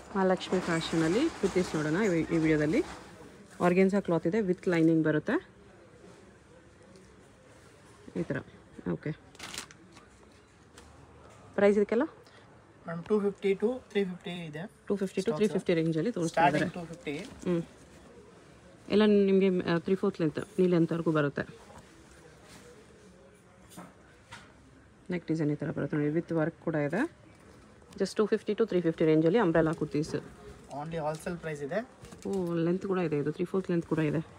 ಮಹಾಲಕ್ಷ್ಮಿ ಫ್ಯಾಷನಲ್ಲಿ ಕುರ್ತೀಸ್ ನೋಡೋಣ ಈ ವಿ- ಈ ವಿಡಿಯೋದಲ್ಲಿ ಆರ್ಗೆನ್ಸಾ ಕ್ಲಾತ್ ಇದೆ ವಿತ್ ಲೈನಿಂಗ್ ಬರುತ್ತೆ ಈ ಥರ ಓಕೆ ಪ್ರೈಸ್ ಇದಕ್ಕೆಲ್ಲ madam two fifty to three fifty ಇದೆ two fifty to three fifty ರೇಂಜಲ್ಲಿ ತೋರಿಸ್ತಾ ಇದ್ದಾರೆ ಸ್ಟಾರ್ಟಿಂಗ್ ಟೂ ಫಿಫ್ಟಿ ಹ್ಞೂ ಎಲ್ಲ ನಿಮಗೆ ತ್ರೀ ಫೋರ್ತ್ ಲೆಂತ್ ನೀ ಲೆಂತ್ವರೆಗೂ ಬರುತ್ತೆ ನೆಕ್ ಡಿಸೈನ್ ಈ ಥರ ಬರುತ್ತೆ ನೋಡಿ ವಿತ್ ವರ್ಕ್ ಕೂಡ ಇದೆ just two fifty to three fifty ರೇಂಜಲ್ಲಿ umbrella kurtis only wholesale price ಇದೆ ಓ ಲೆಂತ್ ಕೂಡ ಇದೆ ಇದು ತ್ರೀ ಫೋರ್ತ್ ಲೆಂತ್ ಕೂಡ ಇದೆ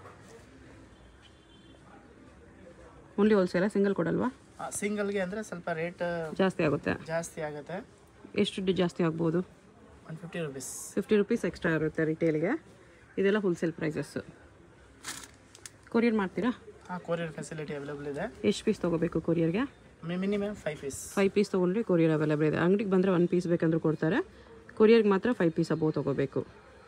ಓನ್ಲಿ ಹೋಲ್ಸೇಲ ಸಿಂಗಲ್ ಕೊಡಲ್ವಾ ಸಿಂಗಲ್ಗೆ ಅಂದರೆ ಸ್ವಲ್ಪ ರೇಟ್ ಜಾಸ್ತಿ ಆಗುತ್ತೆ ಜಾಸ್ತಿ ಆಗುತ್ತೆ ಎಷ್ಟು ಡಿ- ಜಾಸ್ತಿ ಆಗ್ಬೋದು one fifty rupees fifty rupees extra ಇರುತ್ತೆ ರಿಟೇಲ್ಗೆ ಇದೆಲ್ಲ ಹೋಲ್ಸೇಲ್ ಪ್ರೈಸಸ್ಸು ಕೊರಿಯರ್ ಮಾಡ್ತೀರಾ ಹಾಂ ಕೊರಿಯರ್ ಫೆಸಿಲಿಟಿ ಅವೈಲೇಬಲ್ ಇದೆ ಎಷ್ಟು ಪೀಸ್ ತೊಗೋಬೇಕು ಕೊರಿಯರ್ಗೆ minimum five piece five piece ತೊಗೊಂಡ್ರೆ ಕೊರಿಯರ್ ಅವೈಲೇಬಲ್ ಇದೆ ಅಂಗಡಿಗೆ ಬಂದರೆ ಒನ್ ಪೀಸ್ ಬೇಕಂದ್ರೂ ಕೊಡ್ತಾರೆ ಕೊರಿಯರ್ಗೆ ಮಾತ್ರ ಫೈವ್ ಪೀಸ್ ಅಬೋ ತೊಗೋಬೇಕು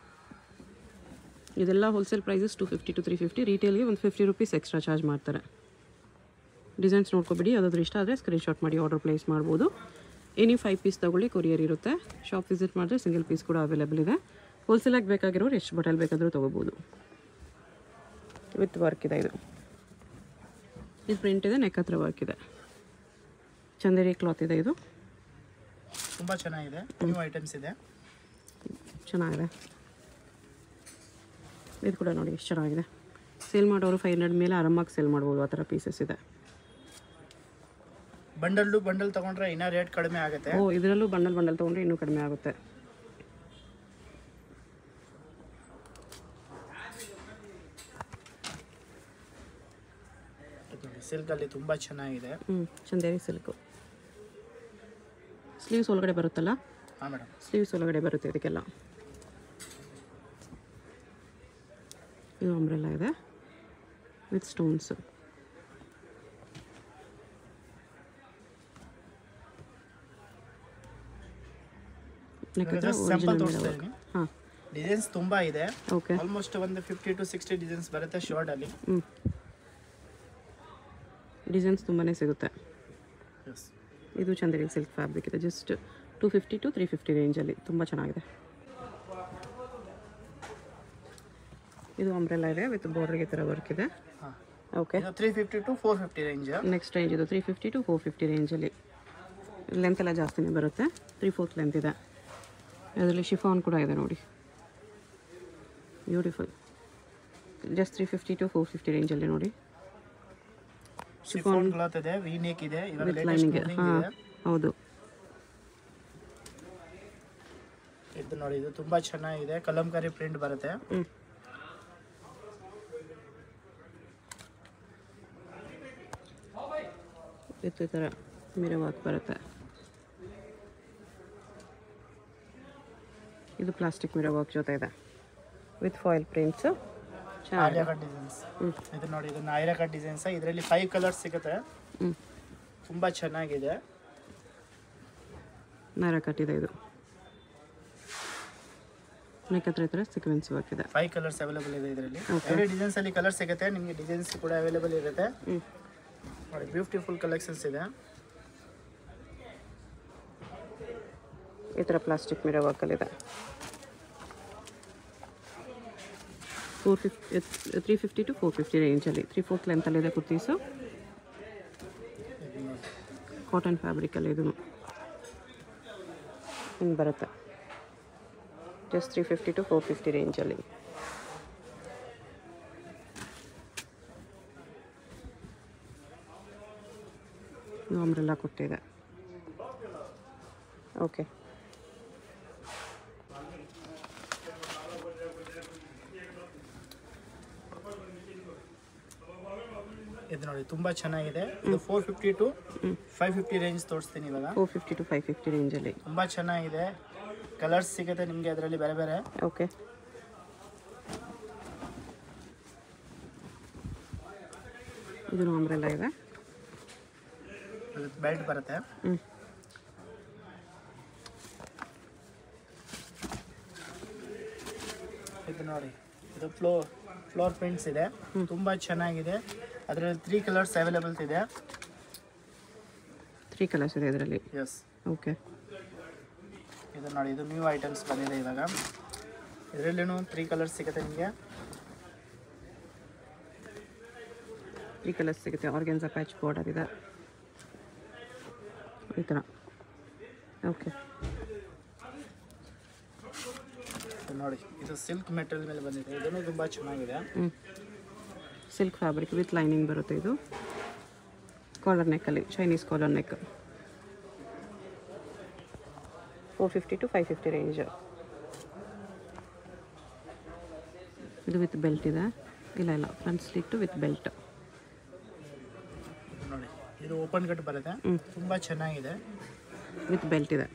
ಇದೆಲ್ಲ wholesale prices two fifty to three fifty ರಿಟೇಲ್ಗೆ ಒಂದು ಫಿಫ್ಟಿ ರುಪೀಸ್ ಎಕ್ಸ್ಟ್ರಾ ಚಾರ್ಜ್ ಮಾಡ್ತಾರೆ ಡಿಸೈನ್ಸ್ ನೋಡ್ಕೊಬಿಡಿ ಯಾವುದಾದ್ರೂ ಇಷ್ಟ ಆದರೆ ಸ್ಕ್ರೀನ್ಶಾಟ್ ಮಾಡಿ ಆರ್ಡರ್ ಪ್ಲೇಸ್ ಮಾಡ್ಬೋದು ಎನಿ ಫೈವ್ ಪೀಸ್ ತೊಗೊಳ್ಳಿ ಕೊರಿಯರ್ ಇರುತ್ತೆ ಶಾಪ್ ವಿಸಿಟ್ ಮಾಡಿದ್ರೆ ಸಿಂಗಲ್ ಪೀಸ್ ಕೂಡ ಅವೈಲೇಬಲ್ ಇದೆ ಹೋಲ್ಸೇಲಾಗಿ ಬೇಕಾಗಿರೋರು ಎಷ್ಟು ಬಟಲ್ ಬೇಕಾದರೂ ತೊಗೋಬೋದು ವಿತ್ ವರ್ಕ್ ಇದೆ ಇದು ಇದು ಪ್ರಿಂಟ್ ಇದೆ ನೆಕ್ ಹತ್ರ ವರ್ಕ್ ಇದೆ ಚಂದೇರಿ ಕ್ಲಾತ್ ಇದೆ ಇದು ತುಂಬ ಚೆನ್ನಾಗಿದೆ ನ್ಯೂ ಐಟಮ್ಸ್ ಇದೆ ಚೆನ್ನಾಗಿದೆ ಇದು ಕೂಡ ನೋಡಿ ಎಷ್ಟು ಚೆನ್ನಾಗಿದೆ ಸೇಲ್ ಮಾಡೋರು ಫೈವ್ ಹಂಡ್ರೆಡ್ ಮೇಲೆ ಆರಾಮಾಗಿ ಸೇಲ್ ಮಾಡ್ಬೋದು ಆ ಥರ ಪೀಸಸ್ ಇದೆ ಬಂಡಲ್ ಟು ಬಂಡಲ್ ತಗೊಂಡ್ರೆ ಇನ್ನೂ ರೇಟ್ ಕಡಿಮೆ ಆಗುತ್ತೆ ಓ ಇದರಲ್ಲೂ ಬಂಡಲ್ ಬಂಡಲ್ ತೊಗೊಂಡ್ರೆ ಇನ್ನೂ ಕಡಿಮೆ ಆಗುತ್ತೆ ಸಿಲ್ಕಲ್ಲಿ ತುಂಬ ಚೆನ್ನಾಗಿದೆ ಹ್ಞೂ ಚಂದೇರಿ ಸಿಲ್ಕು ಸ್ಲೀವ್ಸ್ ಒಳಗಡೆ ಬರುತ್ತಲ್ಲ ಹಾಂ ಮೇಡಮ್ ಸ್ಲೀವ್ಸ್ ಒಳಗಡೆ ಬರುತ್ತೆ ಇದಕ್ಕೆಲ್ಲ ಇದು ಅಂಬ್ರೆಲ್ಲ ಇದೆ ವಿತ್ ಸ್ಟೋನ್ಸ್ ಸ್ಯಾಂಪಲ್ ತೋರಿಸ್ತಾ ಇದ್ದೀನಿ ಹಾಂ ಡಿಸೈನ್ಸ್ ತುಂಬ ಇದೆ ಓಕೆ ಆಲ್ಮೋಸ್ಟ್ ಒಂದು ಫಿಫ್ಟಿ ಟು ಸಿಕ್ಸ್ಟಿ ಡಿಸೈನ್ಸ್ ಬರುತ್ತೆ ಶಾರ್ಟಲ್ಲಿ ಹ್ಞೂ ಡಿಸೈನ್ಸ್ ತುಂಬಾ ಸಿಗುತ್ತೆ ಎಸ್ ಇದು ಚಂದೇರಿ ಸಿಲ್ಕ್ ಫ್ಯಾಬ್ರಿಕ್ ಇದೆ just two fifty to three fifty ರೇಂಜಲ್ಲಿ ತುಂಬ ಚೆನ್ನಾಗಿದೆ ಇದು ಅಂಬ್ರೆಲ್ಲ ಇದೆ ವಿತ್ ಬಾರ್ಡ್ರಿಗೆ ಥರ ವರ್ಕ್ ಇದೆ ಹಾಂ ಓಕೆ ಇದು three fifty to four fifty range next range ಇದು three fifty to four fifty ರೇಂಜಲ್ಲಿ ಲೆಂತ್ ಎಲ್ಲ ಜಾಸ್ತಿನೇ ಬರುತ್ತೆ ತ್ರೀ ಫೋರ್ತ್ ಲೆಂತ್ ಇದೆ ಅದರಲ್ಲಿ ಶಿಫಾನ್ ಕೂಡ ಇದೆ ನೋಡಿ beautiful just three fifty to four fifty ರೇಂಜಲ್ಲಿ ನೋಡಿ ಶಿಫಾನ್ ಕ್ಲಾತ್ ಇದೆ ವಿ ನೆಕ್ ಇದೆ ಇವಾಗ ವಿತ್ ಲೇಟೆಸ್ಟ್ ಲೈನಿಂಗ್ ಹಾಂ ಇದೆ ಹೌದು ಇದು ನೋಡಿ ಇದು ತುಂಬಾ ಚೆನ್ನಾಗಿದೆ ಕಲಂಕಾರಿ ಪ್ರಿಂಟ್ ಬರುತ್ತೆ ಹ್ಞೂ ವಿತ್ ಈ ಥರ ಮಿರ ವರ್ಕ್ ಬರುತ್ತೆ ಇದು ಪ್ಲಾಸ್ಟಿಕ್ ಮಿರ ವರ್ಕ್ ಜೊತೆ ಇದೆ ವಿತ್ ಫಾಯಿಲ್ ಪ್ರಿಂಟ್ಸು ಚೆನ್ನಾಗಿದೆ ಆಲಿಯಾ ಕಟ್ ಡಿಸೈನ್ಸ್ ಇದು ನೋಡಿ ಇದು ನಾಯರಾ ಕಟ್ ಡಿಸೈನ್ಸ್ ಇದರಲ್ಲಿ ಫೈವ್ ಕಲರ್ಸ್ ಸಿಗುತ್ತೆ ಹ್ಞೂ ತುಂಬಾ ಚೆನ್ನಾಗಿದೆ ನರ ಕಟ್ಟಿದೆ ಇದು ನೆಕ್ ಹತ್ರ ಈ ಥರ ಸೀಕ್ವೆನ್ಸ್ ವರ್ಕ್ ಇದೆ ಫೈವ್ ಕಲರ್ಸ್ ಅವೈಲೇಬಲ್ ಇದೆ ಇದರಲ್ಲಿ ಎರಡು ಡಿಸೈನ್ಸ್ ಅಲ್ಲಿ ಕಲರ್ ಸಿಗುತ್ತೆ ನಿಮಗೆ ಡಿಸೈನ್ಸ್ ಕೂಡ ಅವೈಲೇಬಲ್ ಇರುತ್ತೆ ಹ್ಞೂ ನೋಡಿ ಬ್ಯೂಟಿಫುಲ್ ಕಲೆಕ್ಷನ್ಸ್ ಇದೆ ಈ ಥರ ಪ್ಲಾಸ್ಟಿಕ್ ಮಿರ ವರ್ಕಲ್ಲಿದೆ four fifty three fifty to four fifty ರೇಂಜಲ್ಲಿ ತ್ರೀ ಫೋರ್ತ್ ಲೆಂತಲ್ಲಿದೆ ಕುರ್ತೀಸು ಕಾಟನ್ ಫ್ಯಾಬ್ರಿಕಲ್ಲಿ ಇದೂ ಹಿಂಗೆ ಬರುತ್ತೆ just three fifty to four fifty ರೇಂಜಲ್ಲಿ ಅಂಬ್ರೆಲ್ಲ ಕೊಟ್ಟಿದೆ ಓಕೆ ಇದು ನೋಡಿ ತುಂಬಾ ಚೆನ್ನಾಗಿದೆ ಇದು four fifty to five fifty range ತೋರಿಸ್ತೀನಿ ಇವಾಗ four fifty to five fifty ರೇಂಜಲ್ಲಿ ತುಂಬಾ ಚೆನ್ನಾಗಿದೆ ಕಲರ್ಸ್ ಸಿಗುತ್ತೆ ನಿಮಗೆ ಅದರಲ್ಲಿ ಬೇರೆ ಬೇರೆ ಓಕೆ ಇದು ಅಂಬ್ರೆಲ್ಲ ಇದೆ ಬೆಲ್ಟ್ ಬರುತ್ತೆ ಹ್ಞೂ ಇದು ನೋಡಿ ಇದು ಫ್ಲೋ ಫ್ಲೋರ್ ಪ್ರಿಂಟ್ಸ್ ಇದೆ ತುಂಬಾ ಚೆನ್ನಾಗಿದೆ ಅದರಲ್ಲಿ ತ್ರೀ ಕಲರ್ಸ್ ಅವೈಲೇಬಲ್ಸ್ ಇದೆ ತ್ರೀ ಕಲರ್ಸ್ ಇದೆ ಇದರಲ್ಲಿ ಎಸ್ ಓಕೆ ಇದು ನೋಡಿ ಇದು ನ್ಯೂ ಐಟಮ್ಸ್ ಬಂದಿದೆ ಇವಾಗ ಇದರಲ್ಲಿನೂ ತ್ರೀ ಕಲರ್ಸ್ ಸಿಗುತ್ತೆ ನಿಮಗೆ ಈ ಕಲರ್ ಸಿಗುತ್ತೆ ಆರ್ಗೆನ್ಸ ಪ್ಯಾಚ್ ಬಾರ್ಡರ್ ಇದೆ ಈ ಥರ ಓಕೆ ಇದು ನೋಡಿ ಇದು ಸಿಲ್ಕ್ ಮೆಟೀರಿಯಲ್ ಮೇಲೆ ಬಂದಿದೆ ಇದನ್ನು ತುಂಬ ಚೆನ್ನಾಗಿದೆ ಹ್ಞೂ ಸಿಲ್ಕ್ ಫ್ಯಾಬ್ರಿಕ್ ವಿತ್ ಲೈನಿಂಗ್ ಬರುತ್ತೆ ಇದು ಕಾಲರ್ ನೆಕ್ಕಲ್ಲಿ Chinese collar neck four fifty to five fifty range ಇದು ವಿತ್ ಬೆಲ್ಟ್ ಇದೆ ಇಲ್ಲ ಇಲ್ಲ ಫ್ರಂಟ್ ಸ್ಲಿಟ್ಟು ವಿತ್ ಬೆಲ್ಟ್ ಇದು ನೋಡಿ ಇದು ಓಪನ್ ಕಟ್ ಬರುತ್ತೆ ಹ್ಮ್. ತುಂಬ ಚೆನ್ನಾಗಿದೆ ವಿತ್ ಬೆಲ್ಟ್ ಇದೆ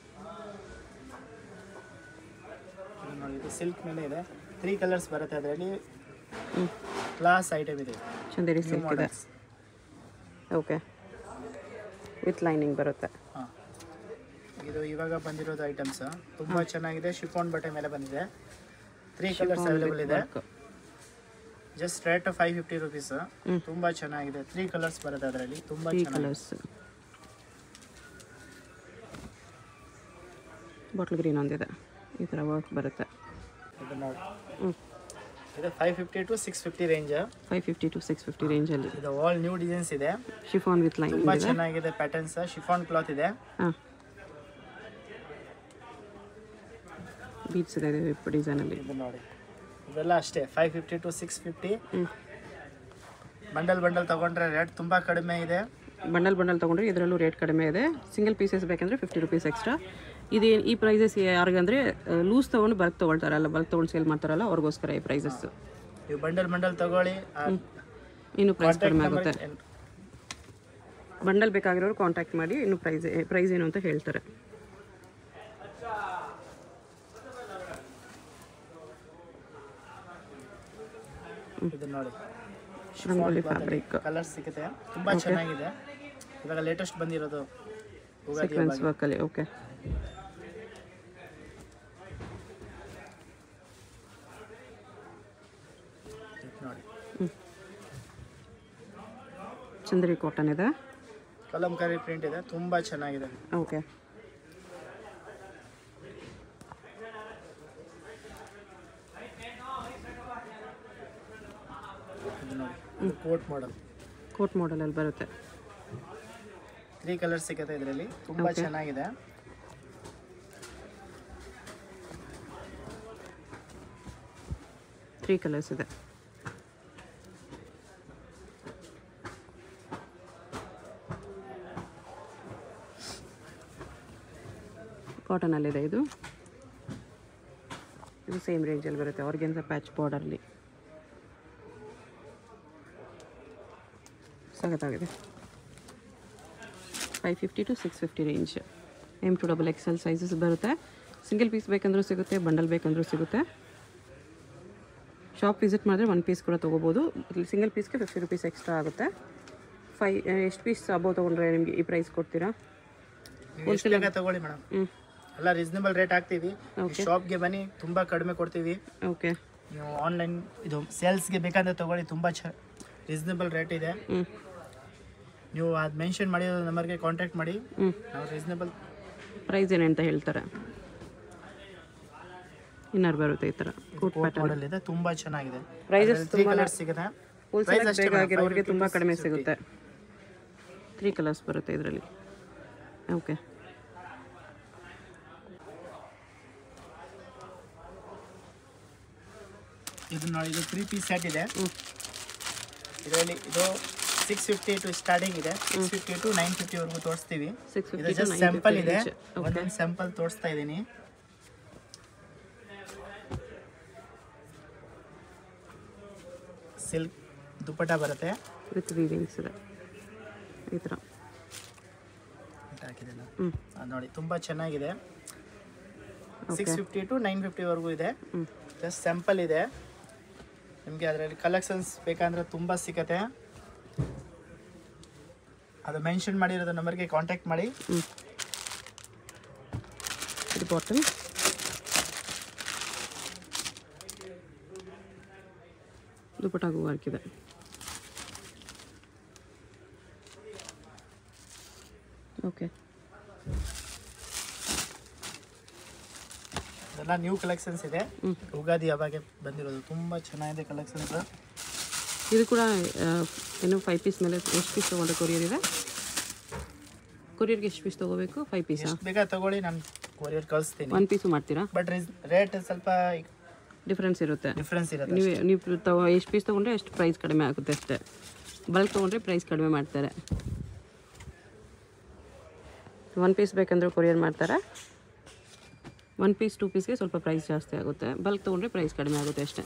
ಇದು ನೋಡಿ ಇದು ಸಿಲ್ಕ್ ಮೇಲೆ ಇದೆ ತ್ರೀ ಕಲರ್ಸ್ ಬರುತ್ತೆ ಅದರಲ್ಲಿ ಹ್ಞೂ ಕ್ಲಾಸ್ ಐಟಮ್ ಇದೆ ಚಂದೇರಿ ನ್ಯೂ ಸಿಲ್ಕ್ ಇದೆ ಮಾಡಲ್ಸ್ ಓಕೆ ವಿತ್ ಲೈನಿಂಗ್ ಬರುತ್ತೆ ಹಾಂ ಇದು ಇವಾಗ ಬಂದಿರೋದು ಐಟಮ್ಸ್ ತುಂಬ ಚೆನ್ನಾಗಿದೆ ಶಿಫಾನ್ ಬಟ್ಟೆ ಮೇಲೆ ಬಂದಿದೆ ತ್ರೀ ಕಲರ್ಸ್ ಅವೈಲೇಬಲ್ ಇದೆ just rate five fifty rupees ಹ್ಮ್. ತುಂಬ ಚೆನ್ನಾಗಿದೆ ತ್ರೀ ಕಲರ್ಸ್ ಬರುತ್ತೆ ಅದರಲ್ಲಿ ತುಂಬ ತ್ರೀ ಚೆನ್ನಾಗಿದೆ ಕಲರ್ಸ್ ಬಾಟ್ಲ್ ಗ್ರೀನ್ ಒಂದಿದೆ ಈ ಥರ ವರ್ಕ್ ಬರುತ್ತೆ ಇದು ನೋಡಿ ಹ್ಞೂ ಇದು five fifty to six fifty range five fifty to six fifty ರೇಂಜಲ್ಲಿ ಇದು ಆಲ್ ನ್ಯೂ ಡಿಸೈನ್ಸ್ ಇದೆ ಶಿಫಾನ್ ವಿತ್ ಲೈನಿಂಗ್ ತುಂಬ ಇದೆ ಚೆನ್ನಾಗಿದೆ ಪ್ಯಾಟರ್ನ್ಸ್ ಶಿಫಾನ್ ಕ್ಲಾತ್ ಇದೆ ಹಾಂ ಬೀಟ್ಸ್ ಇದೆ ಡಿಸೈನಲ್ಲಿ ಇದು ನೋಡಿ ಇವೆಲ್ಲ ಅಷ್ಟೇ five fifty to six fifty ಹ್ಞೂ ಬಂಡಲ್ ಬಂಡಲ್ ತಗೊಂಡ್ರೆ ರೇಟ್ ತುಂಬ ಕಡಿಮೆ ಇದೆ ಬಂಡಲ್ ಬಂಡಲ್ ತೊಗೊಂಡ್ರೆ ಇದರಲ್ಲೂ ರೇಟ್ ಕಡಿಮೆ ಇದೆ ಸಿಂಗಲ್ ಪೀಸಸ್ ಬೇಕಂದರೆ ಫಿಫ್ಟಿ ರುಪೀಸ್ ಎಕ್ಸ್ಟ್ರಾ ಇದು ಈ ಪ್ರೈಸಸ್ ಯಾರಿಗಂದರೆ ಲೂಸ್ ತೊಗೊಂಡು ಬಲ್ಕ್ ತೊಗೊಳ್ತಾರಲ್ಲ ಬಲ್ಕ್ ತೊಗೊಂಡು ಸೇಲ್ ಮಾಡ್ತಾರಲ್ಲ ಅವ್ರಿಗೋಸ್ಕರ ಈ ಪ್ರೈಸಸ್ ನೀವು ಬಂಡಲ್ ಬಂಡಲ್ ತಗೊಳ್ಳಿ ಇನ್ನು ಪ್ರೈಸ್ ಕಾಂಟ್ಯಾಕ್ಟ್ ಕಡಿಮೆ ಆಗುತ್ತೆ ನಂಬರ್ ಬಂಡಲ್ ಬೇಕಾಗಿರೋರು ಕಾಂಟ್ಯಾಕ್ಟ್ ಮಾಡಿ ಇನ್ನು ಪ್ರೈಸ್ ಪ್ರೈಸ್ ಏನು ಅಂತ ಹೇಳ್ತಾರೆ ಇದು ನೋಡಿ ರಂಗೋಲಿ ಫ್ಯಾಬ್ರಿಕ್ ಕಲರ್ ಸಿಗುತ್ತೆ ತುಂಬಾ ಚೆನ್ನಾಗಿದೆ ಇವಾಗ ಲೇಟೆಸ್ಟ್ ಬಂದಿರೋದು ಉಗಾದಿ ಸೀಕ್ವೆನ್ಸ್ ವರ್ಕಲ್ಲಿ ಓಕೆ ಇದು ನೋಡಿ ಚಂದ್ರಿ ಕಾಟನ್ ಇದೆ ಕಲಂಕಾರಿ ಪ್ರಿಂಟ್ ಇದೆ ತುಂಬಾ ಚೆನ್ನಾಗಿದೆ ಓಕೆ ಇದು ನೋಡಿ ಇದು ಕೋಟ್ ಮಾಡಲ್ ಕೋಟ್ ಮಾಡಲಲ್ಲಿ ಬರುತ್ತೆ ತ್ರೀ ಕಲರ್ ಸಿಗುತ್ತೆ ಇದರಲ್ಲಿ ತುಂಬಾ Okay. ಚೆನ್ನಾಗಿದೆ ತ್ರೀ ಕಲರ್ಸ್ ಇದೆ ಕಾಟನಲ್ಲಿದೆ ಇದು ಇದು ಸೇಮ್ ರೇಂಜಲ್ಲಿ ಬರುತ್ತೆ ಆರ್ಗೆನ್ಸ ಪ್ಯಾಚ್ ಬಾರ್ಡರ್ಲಿ ಸಖತ್ತಾಗಿದೆ five fifty to six fifty range M to double XL sizes ಬರುತ್ತೆ ಸಿಂಗಲ್ ಪೀಸ್ ಬೇಕಂದ್ರೂ ಸಿಗುತ್ತೆ ಬಂಡಲ್ ಬೇಕಂದ್ರೂ ಸಿಗುತ್ತೆ ಶಾಪ್ ವಿಸಿಟ್ ಮಾಡಿದ್ರೆ ಒನ್ ಪೀಸ್ ಕೂಡ ತೊಗೋಬೋದು ಸಿಂಗಲ್ ಪೀಸ್ಗೆ ಫಿಫ್ಟಿ ರುಪೀಸ್ ಎಕ್ಸ್ಟ್ರಾ ಆಗುತ್ತೆ ಫೈ ಎಷ್ಟು ಪೀಸ್ ಅಬೋ ತೊಗೊಂಡ್ರೆ ನಿಮಗೆ ಈ ಪ್ರೈಸ್ ಕೊಡ್ತೀರಾ ನೀವು ಎಷ್ಟು ಬೇಕಾ ತಗೊಳ್ಳಿ ಮೇಡಮ್ ಹ್ಞೂ ಎಲ್ಲ ರೀಸನೇಬಲ್ ರೇಟ್ ಹಾಕ್ತೀವಿ Okay. ಶಾಪ್ಗೆ ಬನ್ನಿ ತುಂಬಾ ಕಡಿಮೆ ಕೊಡ್ತೀವಿ ಓಕೆ ನೀವು ಆನ್ಲೈನ್ ಇದು ಸೇಲ್ಸ್ಗೆ ಬೇಕಂದ್ರೆ ತಗೊಳ್ಳಿ ತುಂಬ ಚ ರೀಸನೇಬಲ್ ರೇಟ್ ಇದೆ ಹ್ಞೂ ನೀವು ಅದು ಮೆನ್ಷನ್ ಮಾಡಿರೋ ನಂಬರ್ಗೆ ಕಾಂಟ್ಯಾಕ್ಟ್ ಮಾಡಿ ಹ್ಞೂ ನಾವು ರೀಸನೇಬಲ್ ಪ್ರೈಸ್ ಏನು ಅಂತ ಹೇಳ್ತಾರೆ ಇನ್ನರ್ ಬರುತ್ತೆ ಈ ಥರ ಕೋಟ್ ಪ್ಯಾಟರ್ನ್ ಮಾಡೆಲ್ ಇದೆ ತುಂಬ ಚೆನ್ನಾಗಿದೆ ಪ್ರೈಸಸ್ ತ್ರೀ ಕಲರ್ ಸಿಗುತ್ತೆ ಹೋಲ್ಸೇಲ್ Price ಅಷ್ಟೇ ಬೇಕಾಗಿರೋರಿಗೆ madam, ತುಂಬ 550 ಕಡಿಮೆ 650. ಸಿಗುತ್ತೆ ತ್ರೀ ಕಲರ್ಸ್ ಬರುತ್ತೆ ಇದರಲ್ಲಿ ಓಕೆ ಇದು ನೋಡಿ ಇದು ತ್ರೀ ಪೀಸ್ ಸೆಟ್ ಇದೆ ಹ್ಞೂ ಇದರಲ್ಲಿ ಇದು ಸಿಕ್ಸ್ ಫಿಫ್ಟಿ ಟು ಸ್ಟಾರ್ಟಿಂಗ್ ಇದೆ ಸಿಕ್ಸ್ ಫಿಫ್ಟಿ ಟು ನೈನ್ ಫಿಫ್ಟಿವರೆಗೂ ತೋರಿಸ್ತೀವಿ ಸಿಕ್ಸ್ ಇದು fifty to just nine sample ಇದೆ ಓಕೆ ಒಂದೊಂದು ಸ್ಯಾಂಪಲ್ ತೋರಿಸ್ತಾ ಇದ್ದೀನಿ ಸಿಲ್ಕ್ ದುಪ್ಪಟ ಬರುತ್ತೆ ವಿತ್ ವೀವಿಂಗ್ಸ್ ಇದೆ ಈ ಥರ ಹಾಕಿದೆ ನಾನು. ಹ್ಞೂ ಅದು ನೋಡಿ ತುಂಬ ಚೆನ್ನಾಗಿದೆ okay six fifty to nine ಫಿಫ್ಟಿವರೆಗೂ ಇದೆ ಹ್ಞೂ ಜಸ್ಟ್ ಸ್ಯಾಂಪಲ್ ಇದೆ ನಿಮಗೆ ಅದರಲ್ಲಿ ಕಲೆಕ್ಷನ್ಸ್ ಬೇಕಂದ್ರೆ ತುಂಬ ಸಿಗತ್ತೆ ಅದು ಮೆನ್ಷನ್ ಮಾಡಿರೋದು ನಂಬರ್ಗೆ ಕಾಂಟ್ಯಾಕ್ಟ್ ಮಾಡಿ ಹ್ಞೂ ಇದು ಬಾಟಲ್ ದುಪಟಾಗೂ ವರ್ಕ್ ಇದೆ ಓಕೆ ಇದೆಲ್ಲ ನ್ಯೂ ಕಲೆಕ್ಷನ್ಸ್ ಇದೆ ಯುಗಾದಿ ಹಬ್ಬಕ್ಕೆ ಬಂದಿರೋದು ತುಂಬ ಚೆನ್ನಾಗಿದೆ ಕಲೆಕ್ಷನ್ಸ್ ಇದು ಕೂಡ ಆ, ಏನು ಫೈವ್ ಪೀಸ್ ಮೇಲೆ ಎಷ್ಟು ಪೀಸ್ ತೊಗೊಂಡ್ರೆ ಕೊರಿಯರ್ ಇದೆ ಕೊರಿಯರ್ಗೆ ಎಷ್ಟು ಪೀಸ್ ತೊಗೋಬೇಕು ಫೈವ್ ಪೀಸಾ ಎಷ್ಟು ಬೇಗ ತಗೊಳ್ಳಿ ನಾನು ಕೊರಿಯರ್ ಕಳಿಸ್ತೀನಿ ಒನ್ ಪೀಸು ಮಾಡ್ತೀರಾ ಬಟ್ ರೇಟ್ ಸ್ವಲ್ಪ ಡಿಫ್ರೆನ್ಸ್ ಇರುತ್ತೆ ಡಿಫ್ರೆನ್ಸ್ ಇರುತ್ತೆ ನೀವು ನೀವು ತಗೋ ಎಷ್ಟು ಪೀಸ್ ತೊಗೊಂಡ್ರೆ ಅಷ್ಟು ಪ್ರೈಸ್ ಕಡಿಮೆ ಆಗುತ್ತೆ ಅಷ್ಟೇ ಬಲ್ಕ್ ತೊಗೊಂಡ್ರೆ ಪ್ರೈಸ್ ಕಡಿಮೆ ಮಾಡ್ತಾರೆ ಒನ್ ಪೀಸ್ ಬೇಕಂದ್ರೆ ಕೊರಿಯರ್ ಮಾಡ್ತಾರೆ ಒನ್ ಪೀಸ್ ಟೂ ಪೀಸ್ಗೆ ಸ್ವಲ್ಪ ಪ್ರೈಸ್ ಜಾಸ್ತಿ ಆಗುತ್ತೆ ಬಲ್ಕ್ ತೊಗೊಂಡ್ರೆ ಪ್ರೈಸ್ ಕಡಿಮೆ ಆಗುತ್ತೆ ಅಷ್ಟೇ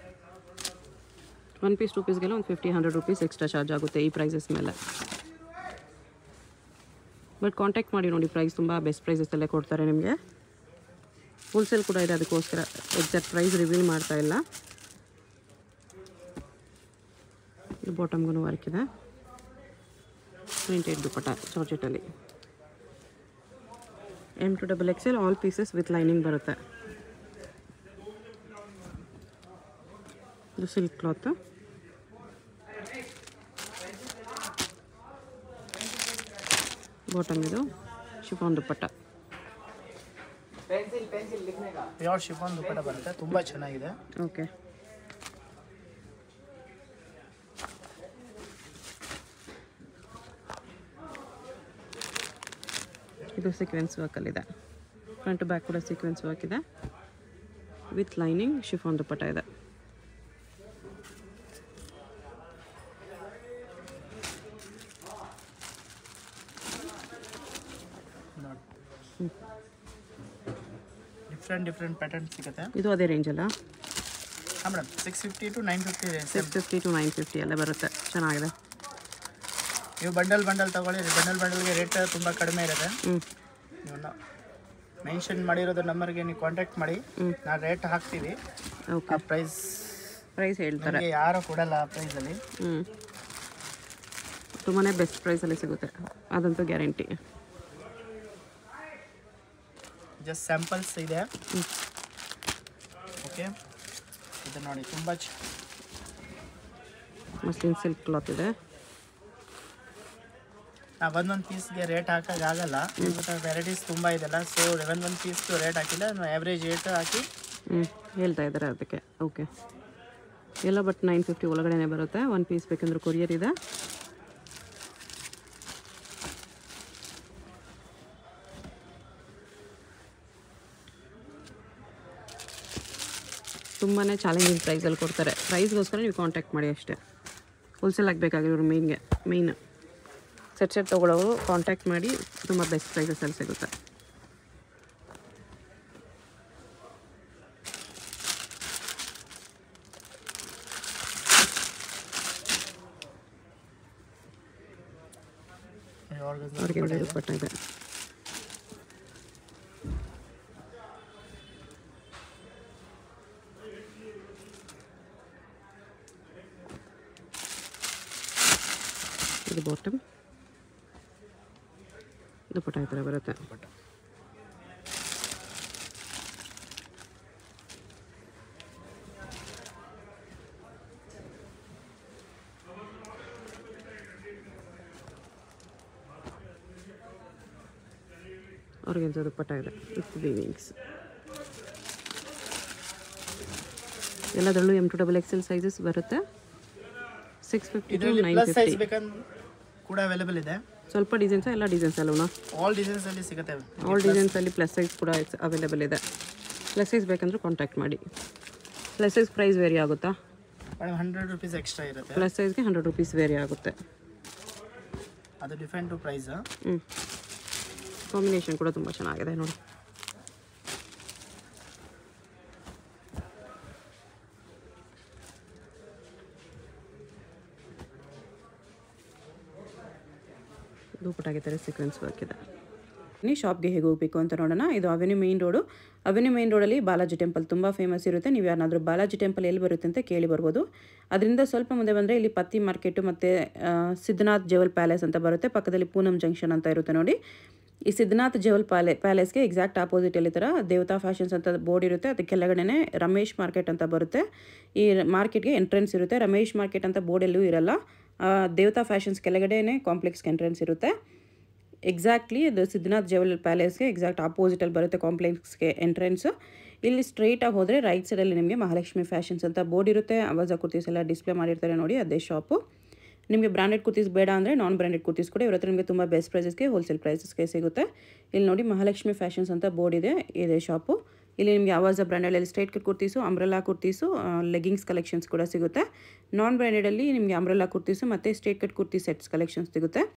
ಒನ್ ಪೀಸ್ ಟೂ ಪೀಸ್ಗೆಲ್ಲ ಒಂದು fifty hundred rupees extra charge ಆಗುತ್ತೆ ಈ ಪ್ರೈಸಸ್ ಮೇಲೆ ಬಟ್ ಕಾಂಟ್ಯಾಕ್ಟ್ ಮಾಡಿ ನೋಡಿ ಪ್ರೈಸ್ ತುಂಬ ಬೆಸ್ಟ್ ಪ್ರೈಸಸ್ಸಲ್ಲೇ ಕೊಡ್ತಾರೆ ನಿಮಗೆ ಹೋಲ್ಸೇಲ್ ಕೂಡ ಇದೆ ಅದಕ್ಕೋಸ್ಕರ ಎಕ್ಸಾಕ್ಟ್ ಪ್ರೈಸ್ ರಿವೀಲ್ ಮಾಡ್ತಾ ಇಲ್ಲ ಇದು ಬಾಟಮ್ಗೂ ವರ್ಕ್ ಇದೆ ಪ್ರಿಂಟೆಡ್ ದುಪಟ ಜಾರ್ಜೆಟಲ್ಲಿ M to double XL all pieces with lining ಬರುತ್ತೆ ಇದು ಸಿಲ್ಕ್ ಕ್ಲಾತ್ ಬಾಟಮ್ ಇದು chiffon dupatta pure chiffon dupatta ಬರುತ್ತೆ ತುಂಬ ಚೆನ್ನಾಗಿದೆ ಓಕೆ ಇದು ಸೀಕ್ವೆನ್ಸ್ ವರ್ಕಲ್ಲಿದೆ ಫ್ರಂಟ್ ಬ್ಯಾಕ್ ಕೂಡ ಸೀಕ್ವೆನ್ಸ್ ವರ್ಕ್ ಇದೆ ವಿತ್ ಲೈನಿಂಗ್ ಶಿಫಾನ್ ದುಪ್ಪಟ್ಟ ಇದೆ ನೋಡಿ ಡಿಫ್ರೆಂಟ್ ಡಿಫ್ರೆಂಟ್ ಪ್ಯಾಟರ್ನ್ ಸಿಗುತ್ತೆ ಇದು ಅದೇ ರೇಂಜಲ್ಲ ಹಾಂ madam six fifty to nine fifty ಇದೆ six fifty to nine fifty ಎಲ್ಲ ಬರುತ್ತೆ ಚೆನ್ನಾಗಿದೆ ನೀವು ಬಂಡಲ್ ಬಂಡಲ್ ತಗೊಳ್ಳಿ ಬಂಡಲ್ ಬಂಡಲ್ಗೆ ರೇಟ್ ತುಂಬ ಕಡಿಮೆ ಇರುತ್ತೆ ಹ್ಞೂ ನೀವು ಮೆನ್ಷನ್ ಮಾಡಿರೋದು ನಂಬರ್ಗೆ ನೀವು ಕಾಂಟ್ಯಾಕ್ಟ್ ಮಾಡಿ ನಾವು ರೇಟ್ ಹಾಕ್ತೀವಿ ಓಕೆ ಆ ಪ್ರೈಸ್ ಪ್ರೈಸ್ ಹೇಳ್ತಾರೆ ನಮಗೆ ಯಾರು ಕೊಡಲ್ಲ ಆ ಪ್ರೈಸಲ್ಲಿ ಹ್ಞೂ ತುಂಬಾ ಬೆಸ್ಟ್ ಪ್ರೈಸಲ್ಲಿ ಸಿಗುತ್ತೆ ಅದಂತೂ ಗ್ಯಾರಂಟಿ ಜಸ್ಟ್ ಸ್ಯಾಂಪಲ್ಸ್ ಇದೆ ಓಕೆ ಇದು ನೋಡಿ ತುಂಬ ಚ ಮಸ್ಲಿನ್ ಸಿಲ್ಕ್ ಕ್ಲಾತ್ ಇದೆ ನಾವು ಒಂದೊಂದು ಪೀಸ್ಗೆ ರೇಟ್ ಹಾಕೋಕ್ಕಾಗಲ್ಲ ವೆರೈಟೀಸ್ ತುಂಬ ಇದೆಲ್ಲ ಸೊ ಒಂದೊಂದು ಪೀಸ್ದು ರೇಟ್ ಹಾಕಿಲ್ಲ ನಾವು ಆ್ಯಾವ್ರೇಜ್ ರೇಟ್ ಹಾಕಿ ಹ್ಞೂ ಹೇಳ್ತಾ ಇದ್ದಾರೆ ಅದಕ್ಕೆ ಓಕೆ ಎಲ್ಲ ಬಟ್ ನೈನ್ ಫಿಫ್ಟಿ ಒಳಗಡೆನೆ ಬರುತ್ತೆ ಒನ್ ಪೀಸ್ ಬೇಕಂದ್ರೆ ಕೊರಿಯರ್ ಇದೆ ತುಂಬಾ ಚಾಲೆಂಜಿಂಗ್ ಪ್ರೈಸಲ್ಲಿ ಕೊಡ್ತಾರೆ ಪ್ರೈಸ್ಗೋಸ್ಕರ ನೀವು ಕಾಂಟ್ಯಾಕ್ಟ್ ಮಾಡಿ ಅಷ್ಟೇ ಹೋಲ್ಸೇಲ್ ಆಗಬೇಕಾಗಿರೋರು ಮೇಯ್ನ್ಗೆ ಮೇಯ್ನ್ ಸೆಟ್ ಸೆಟ್ ತೊಗೊಳ್ಳೋರು ಕಾಂಟ್ಯಾಕ್ಟ್ ಮಾಡಿ ತುಂಬ ಬೆಸ್ಟ್ ಪ್ರೈಸಸಲ್ಲಿ ಸಿಗುತ್ತೆ ಅವ್ರಿಗೆ ದುಪ್ಪಟ್ಟ ಇದೆ ಇದು ಬಾಟಮ್ ದುಪ್ಪಟ್ಟ ಈ ಥರ ಬರುತ್ತೆ ಆರ್ಗೆನ್ಸ ದುಪ್ಪಟ್ಟ ಇದೆ ವಿತ್ ವೀವಿಂಗ್ಸ್ ಎಲ್ಲದರಲ್ಲೂ M to double XL sizes ಬರುತ್ತೆ ಸಿಕ್ಸ್ ಫಿಫ್ಟಿ ಟು ಇದರಲ್ಲಿ ನೈನ್ ಪ್ಲಸ್ ಸೈಜ್ ಫಿಫ್ಟಿ ಬೇಕಂದ್ರೆ ಕೂಡ ಅವೈಲೇಬಲ್ ಇದೆ ಸ್ವಲ್ಪ ಡಿಸೈನ್ಸ ಎಲ್ಲ ಡಿಸೈನ್ಸ್ ಅಲ್ಲವಣ ಆಲ್ ಡಿಸೈನ್ಸಲ್ಲಿ ಸಿಗುತ್ತೆ ಆಲ್ ಡಿಸೈನ್ಸಲ್ಲಿ ಪ್ಲಸ್ ಸೈಜ್ ಕೂಡ ಅವೈಲೇಬಲ್ ಇದೆ ಪ್ಲಸ್ ಸೈಜ್ ಬೇಕಂದ್ರೆ ಕಾಂಟ್ಯಾಕ್ಟ್ ಮಾಡಿ ಪ್ಲಸ್ ಸೈಜ್ ಪ್ರೈಸ್ ವೇರಿ ಆಗುತ್ತಾ ಮೇಡಮ್ ಹಂಡ್ರೆಡ್ ರುಪೀಸ್ ಎಕ್ಸ್ಟ್ರಾ ಇರುತ್ತೆ ಪ್ಲಸ್ ಸೈಜ್ಗೆ ಹಂಡ್ರೆಡ್ ರುಪೀಸ್ ವೇರಿ ಆಗುತ್ತೆ ಅದು ಡಿಫ್ರೆಂಟು ಪ್ರೈಸ್ ಹ್ಞೂ ಕಾಂಬಿನೇಷನ್ ಕೂಡ ತುಂಬ ಚೆನ್ನಾಗಿದೆ ನೋಡಿ ಧೂಪಟಾಗಿದ್ದಾರೆ ಸೀಕ್ವೆನ್ಸ್ ವರ್ಕ್ ಇದೆ ನೀವು ಶಾಪ್ಗೆ ಹೇಗೆ ಹೋಗಬೇಕು ಅಂತ ನೋಡೋಣ ಇದು avenue main road avenue main ರೋಡಲ್ಲಿ ಬಾಲಾಜಿ ಟೆಂಪಲ್ ತುಂಬ ಫೇಮಸ್ ಇರುತ್ತೆ ನೀವು ಯಾರನ್ನಾದ್ರೂ ಬಾಲಾಜಿ ಟೆಂಪಲ್ ಎಲ್ಲಿ ಬರುತ್ತೆ ಅಂತ ಕೇಳಿ ಬರ್ಬೋದು ಅದರಿಂದ ಸ್ವಲ್ಪ ಮುಂದೆ ಬಂದರೆ ಇಲ್ಲಿ ಪತ್ತಿ ಮಾರ್ಕೆಟು ಮತ್ತು ಸಿದ್ಧನಾಥ್ ಜವಲ್ ಪ್ಯಾಲೇಸ್ ಅಂತ ಬರುತ್ತೆ ಪಕ್ಕದಲ್ಲಿ ಪೂನಂ ಜಂಕ್ಷನ್ ಅಂತ ಇರುತ್ತೆ ನೋಡಿ ಈ ಸಿದ್ಧನಾಥ್ ಜವಲ್ ಪ್ಯಾಲೆ ಪ್ಯಾಲೇಸ್ಗೆ ಎಕ್ಸಾಕ್ಟ್ ಆಪೋಸಿಟಲ್ಲಿ ಥರ ದೇವತಾ ಫ್ಯಾಷನ್ಸ್ ಅಂತ ಬೋರ್ಡ್ ಇರುತ್ತೆ ಅದಕ್ಕೆ ಕೆಳಗಡೆನೆ ರಮೇಶ್ ಮಾರ್ಕೆಟ್ ಅಂತ ಬರುತ್ತೆ ಈ ಮಾರ್ಕೆಟ್ಗೆ ಎಂಟ್ರೆನ್ಸ್ ಇರುತ್ತೆ ರಮೇಶ್ ಮಾರ್ಕೆಟ್ ಅಂತ ಬೋರ್ಡ್ ಎಲ್ಲೂ ಇರಲ್ಲ ಆ, ದೇವತಾ ಫ್ಯಾಷನ್ಸ್ ಕೆಳಗಡೆನೆ ಕಾಂಪ್ಲೆಕ್ಸ್ಗೆ ಎಂಟ್ರೆನ್ಸ್ ಇರುತ್ತೆ ಎಕ್ಸಾಕ್ಟ್ಲಿ ಇದು ಸಿದ್ಧನಾಥ್ ಜವಲ್ ಪ್ಯಾಲೇಸ್ಗೆ ಎಕ್ಸಾಕ್ಟ್ ಆಪೋಸಿಟಲ್ಲಿ ಬರುತ್ತೆ ಕಾಂಪ್ಲೆಕ್ಸ್ಗೆ ಎಂಟ್ರೆನ್ಸು ಇಲ್ಲಿ ಸ್ಟ್ರೈಟಾಗಿ ಹೋದರೆ ರೈಟ್ ಸೈಡಲ್ಲಿ ನಿಮಗೆ ಮಹಾಲಕ್ಷ್ಮಿ ಫ್ಯಾಷನ್ಸ್ ಅಂತ ಬೋರ್ಡ್ ಇರುತ್ತೆ ಅವಾಜ ಕುರ್ತೀಸ್ ಎಲ್ಲ ಡಿಸ್ಪ್ಲೇ ಮಾಡಿರ್ತಾರೆ ನೋಡಿ ಅದೇ ಶಾಪು ನಿಮಗೆ ಬ್ರಾಂಡೆಡ್ ಕುರ್ತೀಸ್ ಬೇಡ ಅಂದರೆ ನಾನ್ ಬ್ರಾಂಡೆಡ್ ಕುರ್ತೀಸ್ ಕೂಡ ಇವ್ರ ಹತ್ರ ನಿಮಗೆ ತುಂಬ ಬೆಸ್ಟ್ ಪ್ರೈಸಸ್ಗೆ ಹೋಲ್ಸೇಲ್ ಪ್ರೈಸಸ್ಗೆ ಸಿಗುತ್ತೆ ಇಲ್ಲಿ ನೋಡಿ ಮಹಾಲಕ್ಷ್ಮಿ ಫ್ಯಾಷನ್ಸ್ ಅಂತ ಬೋರ್ಡ್ ಇದೆ ಇದೆ ಶಾಪು ಇಲ್ಲಿ ನಿಮಗೆ ಆವಾಜ ಬ್ರ್ಯಾಂಡಲ್ಲಿ straight cut kurtis umbrella kurtis leggings collections ಕೂಡ ಸಿಗುತ್ತೆ ನಾನ್ ಬ್ರ್ಯಾಂಡೆಡಲ್ಲಿ ನಿಮಗೆ ಅಂಬ್ರೆಲಾ ಕುರ್ತೀಸು ಮತ್ತು straight cut kurti sets collections ಸಿಗುತ್ತೆ